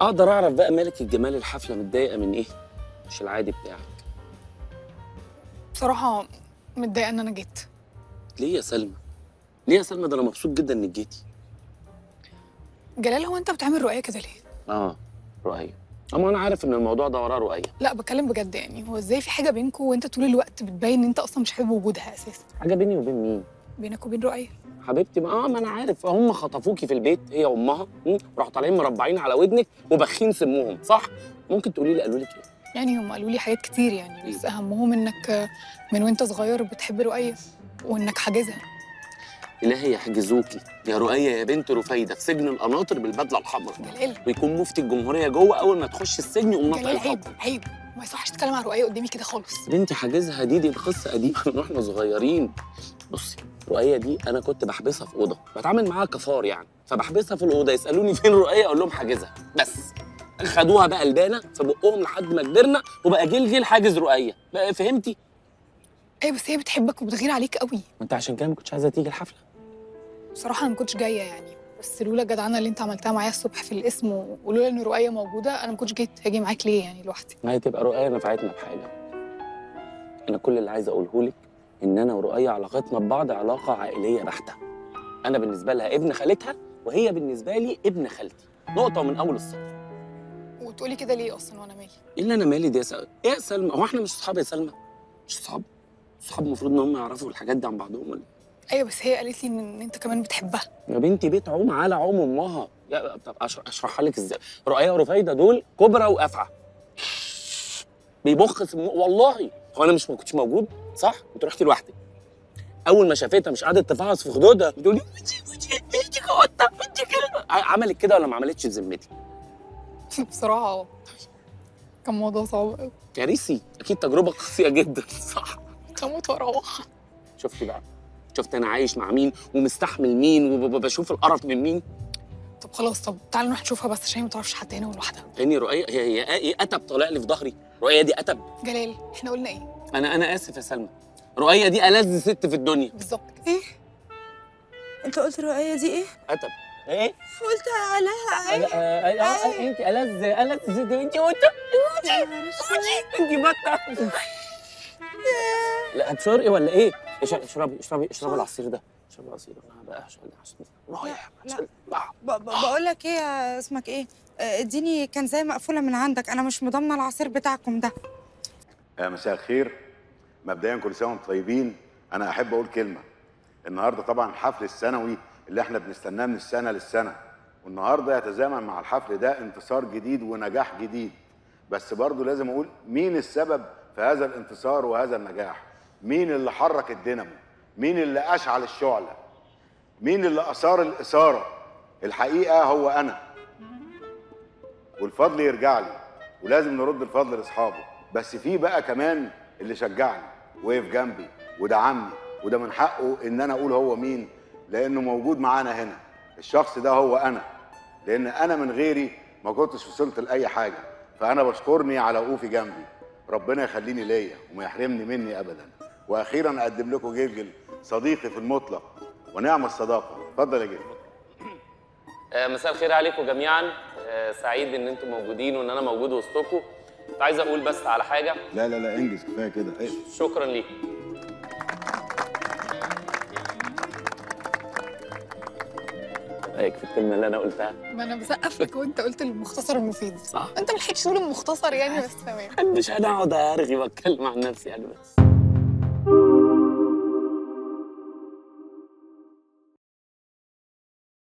اقدر اعرف بقى مالك الجمال الحفله متضايقه من ايه مش العادي بتاعك بصراحه متضايقه ان انا جيت ليه يا سلمى ليه يا سلمى ده انا مبسوط جدا انك جيتي جلال هو انت بتعمل رؤيه كده ليه اه رؤية اما انا عارف ان الموضوع ده وراه رؤية لا بتكلم بجد يعني هو ازاي في حاجه بينكم وانت طول الوقت بتبين ان انت اصلا مش حابب وجودها اساسا حاجه بيني وبين مين بينك وبين رؤيه حبيبتي ما اه ما انا عارف هم خطفوكي في البيت هي وامها م? راحوا طالعين مربعين على ودنك وبخين سموهم صح ممكن تقولي لي قالوا لك ايه يعني هم قالوا لي حاجات كتير يعني بس اهمهم انك من وانت صغير بتحب رؤيه وانك حاجزها الهي يحجزوكي يا رؤية يا بنت رفايدة في سجن القناطر بالبدلة الحمراء جلال ويكون مفتي الجمهورية جوه أول ما تخش السجن يقوم نطق جلال عيب الحكم عيب ما يصحش تتكلم عن رؤيه قدامي كده خالص بنتي حاجزها دي دي القصة قديمة من واحنا صغيرين بصي رؤية دي أنا كنت بحبسها في أوضة بتعامل معاها كفار يعني فبحبسها في الأوضة يسألوني فين رؤية أقول لهم حاجزها بس خدوها بقى البانة في بقهم لحد ما كبرنا وبقى جيل جيل حاجز رؤية بقى فهمتي؟ ايه بس هي بتحبك وبتغير عليك قوي ما أنت عشان كده ما كنتش عايزة تيجي الحفلة بصراحه انا ما كنتش جايه يعني بس لولا الجدعنه اللي انت عملتها معايا الصبح في الاسم و- ولولا ان رؤيه موجوده انا ما كنتش جيت هاجي معاك ليه يعني لوحدي ما هي تبقى رؤية نفعتنا بحاجة أنا كل اللي عايز أقوله لك إن أنا ورؤية علاقتنا ببعض علاقة عائلية بحتة أنا بالنسبة لها ابن خالتها وهي بالنسبة لي ابن خالتي نقطة من أول السطر وتقولي كده ليه اصلا وانا مالي إيه اللي أنا مالي دي يا سلمى؟ إيه يا سلمى؟ هو إحنا مش أصحاب يا سلمى؟ مش أصحاب؟ أصحاب المفروض إن هم يعرفوا الحاجات دي عن بعضهم ولا إيه؟ ايوه بس هي قالت لي ان إن انت كمان بتحبها يا بنتي بيت عوم على عوم أمها يا طب أشرح أشرحها لك إزاي؟ رؤية ورفايدة دول كبرى وأفعى بيبخ سم... والله هو أنا مش ما كنتش موجود صح؟ أنت رحتي لوحدك اول ما شافتها مش قعدت تفعص في خدودها بتقول لي وجي وجي انت قطه انت كده عملت كده ولا ما عملتش بذمتي بصراحه اه كان موضوع صعب قوي كارثي اكيد تجربه قاسيه جدا صح هموت واروح شفتي بقى شفت انا عايش مع مين ومستحمل مين وبشوف القرف من مين طب خلاص طب تعالى نروح نشوفها بس عشان هي ما تعرفش حد هنا ولوحدها تاني رؤية هي هي ايه اتب طالع لي في ظهري رؤية دي اتب جلال احنا قلنا ايه انا انا اسف يا سلمى رؤية دي ألذ ست في الدنيا بالظبط ايه انت قلت الرؤية دي ايه اتب ايه قلت عليها أنا- آه، آه، آه، انت ألذ ألذ ست انت قلت انت بطة لا هتشرقي ولا ايه؟ اش- اشربي اشربي اشربي العصير ده اشربي العصير انا بقى عشان عشان رايح لا. عشان آه. ب- ب- بقول لك ايه يا اسمك ايه آه، اديني كان زي مقفولة من عندك انا مش مضامنة العصير بتاعكم ده آه، مساء الخير مبدئيا كل سنه وانتم طيبين انا احب اقول كلمه النهارده طبعا الحفل السنوي اللي احنا بنستناه من السنه للسنه والنهارده يتزامن مع الحفل ده انتصار جديد ونجاح جديد بس برضه لازم اقول مين السبب في هذا الانتصار وهذا النجاح مين اللي حرك الدينامو مين اللي اشعل الشعله مين اللي اثار الاثاره الحقيقه هو انا والفضل يرجع لي ولازم نرد الفضل لاصحابه بس في بقى كمان اللي شجعني وقف جنبي ودعمني وده من حقه ان انا اقول هو مين لانه موجود معانا هنا الشخص ده هو انا لان انا من غيري ما كنتش وصلت لاي حاجه فانا بشكرني على وقوفي جنبي ربنا يخليني ليا وما يحرمني مني ابدا واخيرا اقدم لكم جلجل صديقي في المطلق ونعم الصداقه اتفضل يا جلجل آه، مساء الخير عليكم جميعا آه، سعيد ان انتم موجودين وان انا موجود وسطكم كنت عايز اقول بس على حاجه لا لا لا انجز كفايه كده ايه شكرا ليك رايك في الكلمه اللي انا قلتها ما انا بسقف لك وانت قلت المختصر المفيد صح انت ما لحقتش تقول المختصر يعني بس تمام مش انا اقعد ارغي واتكلم عن نفسي يعني بس